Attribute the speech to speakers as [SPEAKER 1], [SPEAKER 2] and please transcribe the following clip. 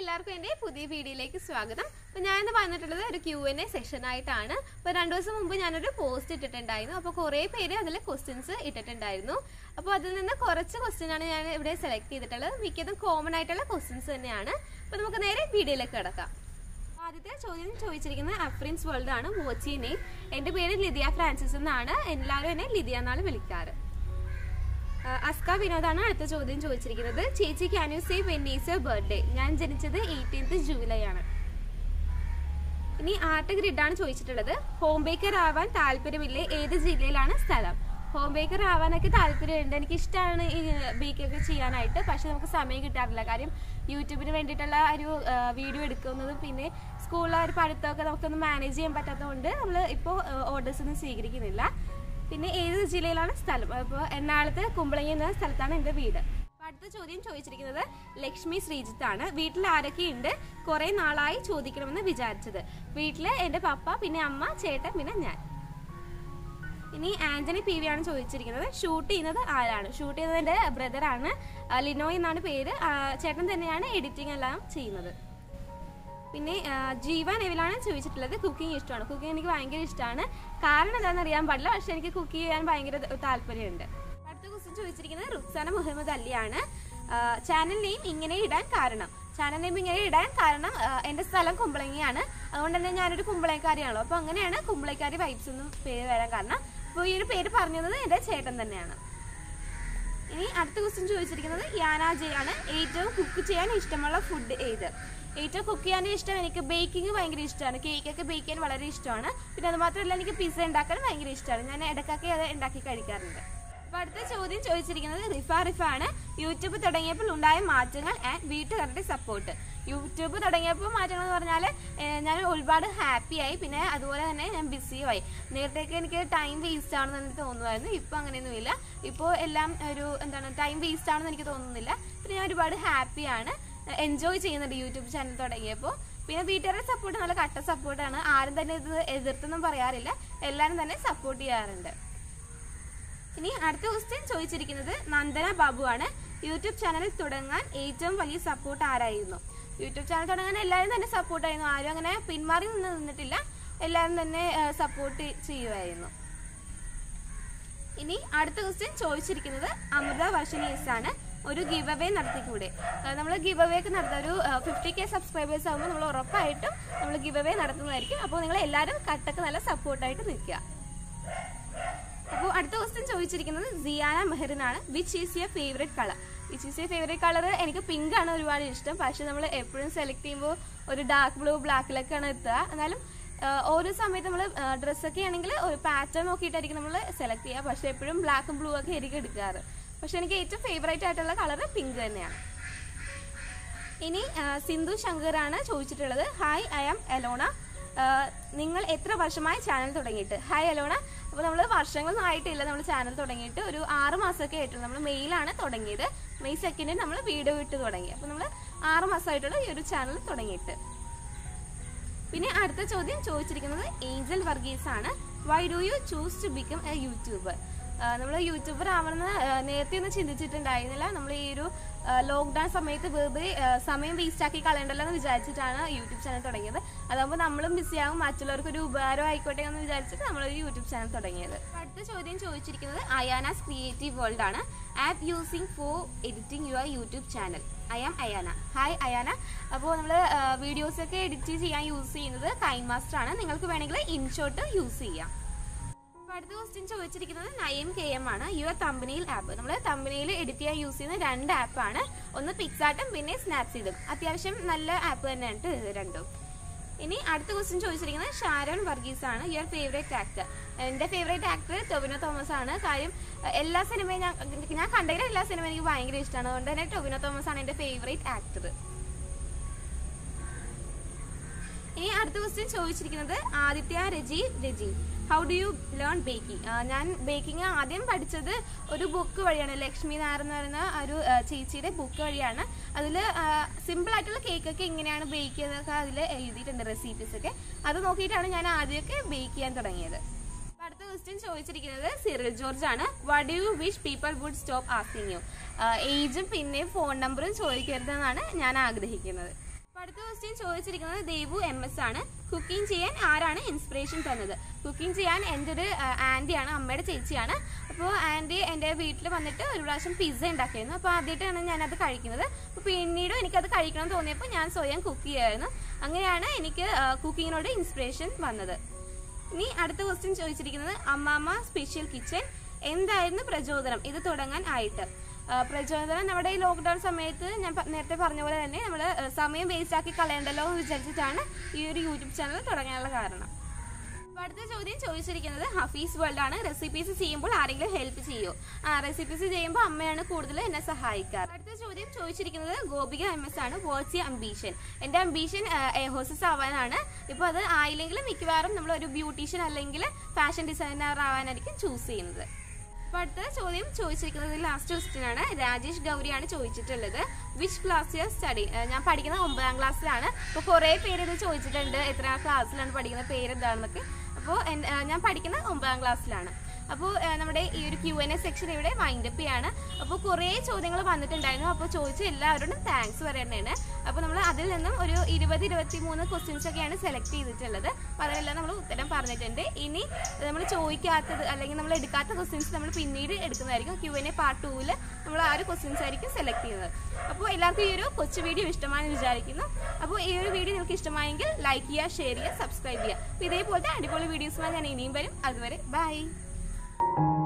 [SPEAKER 1] എല്ലാവർക്കും എൻ്റെ പുതിയ വീഡിയോയിലേക്ക് സ്വാഗതം അപ്പോൾ ഞാൻ ഇന്ന് വന്നിട്ടുള്ളത് ഒരു ക്യു എൻ എ സെഷൻ ആയിട്ടാണ് അപ്പോൾ രണ്ട് ദിവസം മുമ്പ് ഞാനൊരു പോസ്റ്റ് ഇട്ടിട്ടുണ്ടായിരുന്നു അപ്പോൾ കുറേ പേര് അതിൽ ക്വസ്റ്റ്യൻസ് ഇട്ടിട്ടുണ്ടായിരുന്നു അപ്പോൾ അതിൽ നിന്ന് കുറച്ച് ക്വസ്റ്റ്യൻ ആണ് ഞാൻ ഇവിടെ സെലക്ട് ചെയ്തിട്ടുള്ളത് മിക്കതും കോമൺ ആയിട്ടുള്ള ക്വസ്റ്റ്യൻസ് തന്നെയാണ് അപ്പോൾ നമുക്ക് നേരെ വീഡിയോയിലേക്ക് കിടക്കാം ആദ്യത്തെ ചോദ്യം ചോദിച്ചിരിക്കുന്നത് അഫ്രിൻസ് വേൾഡ് ആണ് വാച്ച് നെയിം എൻ്റെ പേര് ലിതിയ ഫ്രാൻസിസ് എന്നാണ് എല്ലാവരും എന്നെ ലിതിയ എന്നാണ് വിളിക്കാറ് ആ, അസ്ക വിനോദാണ് അടുത്ത ചോദ്യം ചോദിച്ചിരിക്കുന്നത് ചേച്ചി can you say when is your birthday ഞാൻ ജനിച്ചത് എയ്റ്റീൻത്ത് ജൂലൈ ആണ് ഇനി ആർട്ട് ഗ്രിഡാണ് ചോദിച്ചിട്ടുള്ളത് ഹോം ബേക്കർ ആവാൻ താല്പര്യമില്ലേ ഏത് ജില്ലയിലാണ് സ്ഥലം ഹോം ബേക്കർ ആവാനൊക്കെ താല്പര്യമുണ്ട് എനിക്ക് ഇഷ്ടമാണ് ഈ ബേക്കൊക്കെ ചെയ്യാനായിട്ട് പക്ഷെ നമുക്ക് സമയം കിട്ടാറില്ല കാര്യം യൂട്യൂബിന് വേണ്ടിയിട്ടുള്ള ഒരു വീഡിയോ എടുക്കുന്നതും പിന്നെ സ്കൂളിലെ ഒരു പഠിത്തമൊക്കെ നമുക്കൊന്ന് മാനേജ് ചെയ്യാൻ പറ്റാത്തതുകൊണ്ട് നമ്മൾ ഇപ്പോൾ ഓർഡേഴ്സ് ഒന്നും സ്വീകരിക്കുന്നില്ല പിന്നെ ഏത് ജില്ലയിലാണ് സ്ഥലം അപ്പോൾ എറണാകുളത്ത് കുമ്പളങ്ങി എന്ന സ്ഥലത്താണ് എൻ്റെ വീട് അപ്പൊ അടുത്ത ചോദ്യം ചോദിച്ചിരിക്കുന്നത് ലക്ഷ്മി ശ്രീജിത്താണ് വീട്ടിൽ ആരൊക്കെയുണ്ട് കുറെ നാളായി ചോദിക്കണമെന്ന് വിചാരിച്ചത് വീട്ടില് എൻ്റെ പപ്പ പിന്നെ അമ്മ ചേട്ടൻ പിന്നെ ഞാൻ ഇനി ആന്റണി പി വി ആണ് ചോദിച്ചിരിക്കുന്നത് ഷൂട്ട് ചെയ്യുന്നത് ആരാണ് ഷൂട്ട് ചെയ്യുന്നത് എൻ്റെ ബ്രദറാണ് ലിനോയ് എന്നാണ് പേര് ആ, ചേട്ടൻ തന്നെയാണ് എഡിറ്റിംഗ് എല്ലാം ചെയ്യുന്നത് പിന്നെ ആ, ജീവ നെവിലാണ് ചോദിച്ചിട്ടുള്ളത് കുക്കിംഗ് ഇഷ്ടമാണ് കുക്കിംഗ് എനിക്ക് ഭയങ്കര ഇഷ്ടമാണ് കാരണം എന്താണെന്ന് അറിയാൻ പാടില്ല പക്ഷെ എനിക്ക് കുക്ക് ചെയ്യാൻ ഭയങ്കര ത- താല്പര്യമുണ്ട് അടുത്ത ക്വസ്റ്റ്യൻ ചോദിച്ചിരിക്കുന്നത് റുക്സാന മുഹമ്മദ് അലിയാണ് ചാനൽ നെയിം ഇങ്ങനെ ഇടാൻ കാരണം ചാനൽ നെയിം ഇങ്ങനെ ഇടാൻ കാരണം ആ, എൻ്റെ സ്ഥലം കുമ്പളങ്ങിയാണ് അതുകൊണ്ട് തന്നെ ഞാനൊരു കുമ്പളക്കാരിയാണല്ലോ അപ്പോൾ അങ്ങനെയാണ് കുമ്പളക്കാരി വൈബ്സ് എന്നും പേര് വരാൻ കാരണം അപ്പോൾ ഈ ഒരു പേര് പറഞ്ഞത് എൻ്റെ ചേട്ടൻ തന്നെയാണ് ഇനി അടുത്ത ക്വസ്റ്റ്യൻ ചോദിച്ചിരിക്കുന്നത് യാനാ ജെ ആണ് ഏറ്റവും കുക്ക് ചെയ്യാൻ ഇഷ്ടമുള്ള ഫുഡ് ഏത് ഏറ്റവും കുക്ക് ചെയ്യാൻ ഇഷ്ടം എനിക്ക് ബേക്കിംഗ് ഭയങ്കര ഇഷ്ടമാണ് കേക്കൊക്കെ ബേക്ക് ചെയ്യാൻ വളരെ ഇഷ്ടമാണ് പിന്നെ അത് മാത്രമല്ല എനിക്ക് പിസ്സ ഉണ്ടാക്കാൻ ഭയങ്കര ഇഷ്ടമാണ് ഞാൻ ഇടയ്ക്കൊക്കെ അത് ഉണ്ടാക്കി കഴിക്കാറുണ്ട് അപ്പൊ അടുത്ത ചോദ്യം ചോദിച്ചിരിക്കുന്നത് റിഫ റിഫ ആണ് യൂട്യൂബ് തുടങ്ങിയപ്പോൾ ഉണ്ടായ മാറ്റങ്ങൾ ആൻഡ് വീട്ടുകാരുടെ സപ്പോർട്ട് യൂട്യൂബ് തുടങ്ങിയപ്പോൾ മാറ്റങ്ങൾ എന്ന് പറഞ്ഞാൽ ഞാൻ ഒരുപാട് ഹാപ്പിയായി പിന്നെ അതുപോലെ തന്നെ ഞാൻ ബിസിയുമായി നേരത്തേക്ക് എനിക്ക് ടൈം വേസ്റ്റ് ആണെന്ന് എനിക്ക് തോന്നുമായിരുന്നു ഇപ്പോൾ അങ്ങനെയൊന്നുമില്ല ഇപ്പോൾ എല്ലാം ഒരു എന്താണ് ടൈം വേസ്റ്റ് ആണെന്ന് എനിക്ക് തോന്നുന്നില്ല പിന്നെ ഞാൻ ഒരുപാട് ഹാപ്പിയാണ് എൻജോയ് ചെയ്യുന്നുണ്ട് യൂട്യൂബ് ചാനൽ തുടങ്ങിയപ്പോൾ പിന്നെ വീട്ടുകാരുടെ സപ്പോർട്ട് നല്ല കട്ട സപ്പോർട്ടാണ് ആരും തന്നെ ഇത് എതിർത്തൊന്നും പറയാറില്ല എല്ലാവരും തന്നെ സപ്പോർട്ട് ചെയ്യാറുണ്ട് ഇനി അടുത്ത ക്വസ്റ്റ്യൻ ചോദിച്ചിരിക്കുന്നത് നന്ദന ബാബു ആണ് യൂട്യൂബ് ചാനൽ തുടങ്ങാൻ ഏറ്റവും വലിയ സപ്പോർട്ട് ആരായിരുന്നു യൂട്യൂബ് ചാനൽ തുടങ്ങാൻ എല്ലാവരും തന്നെ സപ്പോർട്ടായിരുന്നു ആരും അങ്ങനെ പിന്മാറി നിന്ന് നിന്നിട്ടില്ല എല്ലാവരും തന്നെ സപ്പോർട്ട് ചെയ്യുമായിരുന്നു ഇനി അടുത്ത ക്വസ്റ്റ്യൻ ചോദിച്ചിരിക്കുന്നത് അമൃത വർഷനീസ് ആണ് ഒരു ഗിവ് അവേ നടത്തിക്കൂടെ നമ്മൾ ഗിവ് അവേ ഒക്കെ നടത്തുക ഒരു ഫിഫ്റ്റി കെ സബ്സ്ക്രൈബേഴ്സ് ആകുമ്പോൾ നമ്മൾ ഉറപ്പായിട്ടും നമ്മൾ ഗിവ് അവേ നടത്തുന്നതായിരിക്കും അപ്പോൾ നിങ്ങൾ എല്ലാവരും കട്ടക്ക് നല്ല സപ്പോർട്ടായിട്ട് നിൽക്കുക അപ്പോൾ അടുത്ത ക്വസ്റ്റ്യൻ ചോദിച്ചിരിക്കുന്നത് സിയാന മെഹറിനാണ് which is your favourite colour which is your favourite colour എനിക്ക് പിങ്ക് ആണ് ഒരുപാട് ഇഷ്ടം പക്ഷെ നമ്മൾ എപ്പോഴും സെലക്ട് ചെയ്യുമ്പോൾ ഒരു ഡാർക്ക് ബ്ലൂ ബ്ലാക്കിലൊക്കെയാണ് എത്തുക എന്നാലും ആ, ഓരോ സമയത്ത് നമ്മൾ ഡ്രസ്സൊക്കെ ആണെങ്കിൽ ഒരു പാറ്റേൺ നോക്കിയിട്ടായിരിക്കും നമ്മൾ സെലക്ട് ചെയ്യുക പക്ഷെ എപ്പോഴും ബ്ലാക്കും ബ്ലൂ ഒക്കെ ആയിരിക്കും എടുക്കാറ് പക്ഷെ എനിക്ക് ഏറ്റവും ഫേവറേറ്റ് ആയിട്ടുള്ള കളർ പിങ്ക് തന്നെയാണ് ഇനി ആ, സിന്ധു ശങ്കറാണ് ചോദിച്ചിട്ടുള്ളത് ഹായ് ഐ ആം എലോണ ആ, നിങ്ങൾ എത്ര വർഷമായി ചാനൽ തുടങ്ങിയിട്ട് ഹായ് എലോണ അപ്പോൾ നമ്മൾ വർഷങ്ങളൊന്നും ആയിട്ടില്ല നമ്മൾ ചാനൽ തുടങ്ങിയിട്ട് ഒരു ആറ് മാസമൊക്കെ ആയിട്ടുള്ളൂ നമ്മൾ മെയ്യിലാണ് തുടങ്ങിയത് മെയ് സെക്കൻഡിന് നമ്മൾ വീഡിയോ ഇട്ട് തുടങ്ങി അപ്പോൾ നമ്മൾ ആറ് മാസമായിട്ടുള്ള ഈ ഒരു ചാനൽ തുടങ്ങിയിട്ട് പിന്നെ അടുത്ത ചോദ്യം ചോദിച്ചിരിക്കുന്നത് ഏഞ്ചൽ വർഗീസ് ആണ് why do you choose to become a youtuber നമ്മൾ യൂട്യൂബർ ആവണമെന്ന് ആ, നേരത്തെ ഒന്നും ചിന്തിച്ചിട്ടുണ്ടായിരുന്നില്ല നമ്മൾ ഈ ഒരു ലോക്ക്ഡൗൺ സമയത്ത് വെറുതെ ആ, സമയം വേസ്റ്റ് ആക്കി കളയണ്ടല്ലോ എന്ന് വിചാരിച്ചിട്ടാണ് യൂട്യൂബ് ചാനൽ തുടങ്ങിയത് അതാകുമ്പോൾ നമ്മളും ബിസിയാകും മറ്റുള്ളവർക്ക് ഒരു ഉപകാരം ആയിക്കോട്ടെ എന്ന് വിചാരിച്ചിട്ട് നമ്മളൊരു യൂട്യൂബ് ചാനൽ തുടങ്ങിയത് അടുത്ത ചോദ്യം ചോദിച്ചിരിക്കുന്നത് അയാനാസ് ക്രിയേറ്റീവ് വേൾഡ് ആണ് app using for editing your YouTube channel I am Ayana hi Ayana അപ്പോൾ നമ്മൾ വീഡിയോസ് ഒക്കെ എഡിറ്റ് ചെയ്യാൻ യൂസ് ചെയ്യുന്നത് കൈൻ മാസ്റ്റർ ആണ് നിങ്ങൾക്ക് വേണമെങ്കിൽ ഇൻഷോട്ട് യൂസ് ചെയ്യാം അപ്പൊ അടുത്ത ക്വസ്റ്റ്യൻ ചോദിച്ചിരിക്കുന്നത് നയം കെ എം ആണ് യുവർ തമ്പനിയിൽ ആപ്പ് നമ്മൾ തമ്പനിയിൽ എഡിറ്റ് ചെയ്യാൻ യൂസ് ചെയ്യുന്ന രണ്ട് ആപ്പാണ് ഒന്ന് പിക്സാർട്ടും പിന്നെ സ്നാപ്സീഡും അത്യാവശ്യം നല്ല ആപ്പ് തന്നെയാണ് ഇത് രണ്ടും ഇനി അടുത്ത ക്വസ്റ്റ്യൻ ചോദിച്ചിരിക്കുന്നത് ഷാരോൺ വർഗീസ് ആണ് യുവർ ഫേവറേറ്റ് ആക്ടർ എൻ്റെ ഫേവറേറ്റ് ആക്ടർ ടൊവിനോ തോമസ് ആണ് കാര്യം അഹ് എല്ലാ സിനിമയും ഞാൻ ഞാൻ കണ്ടതിലെ എല്ലാ സിനിമയും എനിക്ക് ഭയങ്കര ഇഷ്ടമാണ് അതുകൊണ്ട് തന്നെ ടൊവിനോ തോമസ് ആണ് എൻ്റെ ഫേവറേറ്റ് ആക്ടർ ഇനി അടുത്ത ക്വസ്റ്റ്യൻ ചോദിച്ചിരിക്കുന്നത് Aditya Rajeev Rajeev how do you learn baking ഞാൻ ബേക്കിംഗ് ആദ്യം പഠിച്ചത് ഒരു ബുക്ക് വഴിയാണ് ലക്ഷ്മി നായർ എന്ന് പറയുന്ന ഒരു ആ, ചേച്ചിയുടെ ബുക്ക് വഴിയാണ് അതിൽ സിമ്പിൾ ആയിട്ടുള്ള കേക്കൊക്കെ എങ്ങനെയാണ് ബേക്ക് ചെയ്യുന്നതൊക്കെ അതിൽ എഴുതിയിട്ടുണ്ട് റെസിപ്പീസ് ഒക്കെ അത് നോക്കിയിട്ടാണ് ഞാൻ ആദ്യമൊക്കെ ബേക്ക് ചെയ്യാൻ തുടങ്ങിയത് അപ്പൊ അടുത്ത ക്വസ്റ്റ്യൻ ചോദിച്ചിരിക്കുന്നത് സിറിൽ ജോർജ് ആണ് what do you wish people would stop asking you ഏജും പിന്നെ ഫോൺ നമ്പറും ചോദിക്കരുതെന്നാണ് ഞാൻ ആഗ്രഹിക്കുന്നത് അപ്പൊ അടുത്ത ക്വസ്റ്റ്യൻ ചോദിച്ചിരിക്കുന്നത് ദേവു എം എസ് ആണ് കുക്കിംഗ് ചെയ്യാൻ ആരാണ് ഇൻസ്പിറേഷൻ തന്നത് കുക്കിംഗ് ചെയ്യാൻ എൻ്റെ ഒരു ആൻറ്റിയാണ് അമ്മയുടെ ചേച്ചിയാണ് അപ്പോൾ ആൻറ്റി എൻ്റെ വീട്ടിൽ വന്നിട്ട് ഒരു പ്രാവശ്യം പിസ്സ ഉണ്ടാക്കിയിരുന്നു അപ്പോൾ ആദ്യമായിട്ടാണ് ഞാനത് കഴിക്കുന്നത് അപ്പോൾ പിന്നീടും എനിക്കത് കഴിക്കണം എന്ന് തോന്നിയപ്പോൾ ഞാൻ സ്വയം കുക്ക് ചെയ്യുമായിരുന്നു അങ്ങനെയാണ് എനിക്ക് കുക്കിങ്ങിനോട് ഇൻസ്പിറേഷൻ വന്നത് ഇനി അടുത്ത ക്വസ്റ്റ്യൻ ചോദിച്ചിരിക്കുന്നത് അമ്മാമ്മ സ്പെഷ്യൽ കിച്ചൺ എന്തായിരുന്നു പ്രചോദനം ഇത് തുടങ്ങാൻ ആയിട്ട് ആ, പ്രചോദനം നമ്മുടെ ഈ ലോക്ക്ഡൌൺ സമയത്ത് ഞാൻ പ- നേരത്തെ പറഞ്ഞ പോലെ തന്നെ നമ്മൾ സമയം വേസ്റ്റ് ആക്കി കളയണ്ടല്ലോ എന്ന് വിചാരിച്ചിട്ടാണ് ഈ ഒരു യൂട്യൂബ് ചാനൽ തുടങ്ങാനുള്ള കാരണം അപ്പൊ അടുത്ത ചോദ്യം ചോദിച്ചിരിക്കുന്നത് ഹഫീസ് വേൾഡ് ആണ് റെസിപ്പീസ് ചെയ്യുമ്പോൾ ആരെങ്കിലും ഹെൽപ്പ് ചെയ്യോ ആ റെസിപ്പീസ് ചെയ്യുമ്പോൾ അമ്മയാണ് കൂടുതൽ എന്നെ സഹായിക്കാറ് അടുത്ത ചോദ്യം ചോദിച്ചിരിക്കുന്നത് ഗോപിക എം എസ് ആണ് വാട്സ് അംബീഷൻ എന്റെ അംബീഷൻ ഹോസസ് ആവാനാണ് ഇപ്പൊ അത് ആയില്ലെങ്കിൽ മിക്കവാറും നമ്മൾ ഒരു ബ്യൂട്ടീഷ്യൻ അല്ലെങ്കിൽ ഫാഷൻ ഡിസൈനർ ആവാനായിരിക്കും ചൂസ് ചെയ്യുന്നത് അപ്പൊ അടുത്ത ചോദ്യം ചോദിച്ചിരിക്കുന്നത് ലാസ്റ്റ് ക്വസ്റ്റ്യൻ ആണ് രാജേഷ് ഗൗരിയാണ് ചോദിച്ചിട്ടുള്ളത് വിച്ച് ക്ലാസ് യർ സ്റ്റഡി ഞാൻ പഠിക്കുന്നത് ഒമ്പതാം ക്ലാസ്സിലാണ് അപ്പോൾ കുറേ പേര് ഇത് ചോദിച്ചിട്ടുണ്ട് എത്ര ക്ലാസ്സിലാണ് പഠിക്കുന്നത് പേര് എന്താണെന്നൊക്കെ അപ്പോൾ ഞാൻ പഠിക്കുന്നത് ഒമ്പതാം ക്ലാസ്സിലാണ് അപ്പോൾ നമ്മുടെ ഈ ഒരു ക്യു എൻ എ സെക്ഷൻ ഇവിടെ വൈൻഡപ്പ് ചെയ്യാണ് അപ്പോൾ കുറേ ചോദ്യങ്ങൾ വന്നിട്ടുണ്ടായിരുന്നു അപ്പോൾ ചോദിച്ച എല്ലാവരോടും താങ്ക്സ് പറയണേണ് അപ്പോൾ നമ്മൾ അതിൽ നിന്നും ഒരു ഇരുപത് ഇരുപത്തി മൂന്ന് ക്വസ്റ്റ്യൻസ് ഒക്കെയാണ് സെലക്ട് ചെയ്തിട്ടുള്ളത് അപ്പോൾ അതിലെല്ലാം നമ്മൾ ഉത്തരം പറഞ്ഞിട്ടുണ്ട് ഇനി നമ്മൾ ചോദിക്കാത്തത് അല്ലെങ്കിൽ നമ്മൾ എടുക്കാത്ത ക്വസ്റ്റ്യൻസ് നമ്മൾ പിന്നീട് എടുക്കുന്നതായിരിക്കും ക്യു എൻ എ പാർട്ട് ടൂവിൽ നമ്മൾ ആ ഒരു ക്വസ്റ്റ്യൻസ് ആയിരിക്കും സെലക്ട് ചെയ്യുന്നത് അപ്പോൾ എല്ലാവർക്കും ഈ ഒരു കൊച്ചു വീഡിയോ ഇഷ്ടമാണെന്ന് വിചാരിക്കുന്നു അപ്പോൾ ഈ ഒരു വീഡിയോ നിങ്ങൾക്ക് ഇഷ്ടമായെങ്കിൽ ലൈക്ക് ചെയ്യുക ഷെയർ ചെയ്യുക സബ്സ്ക്രൈബ് ചെയ്യുക അപ്പോൾ ഇതേപോലത്തെ അടിപൊളി വീഡിയോസുമായി ഞാൻ ഇനിയും വരും അതുവരെ ബൈ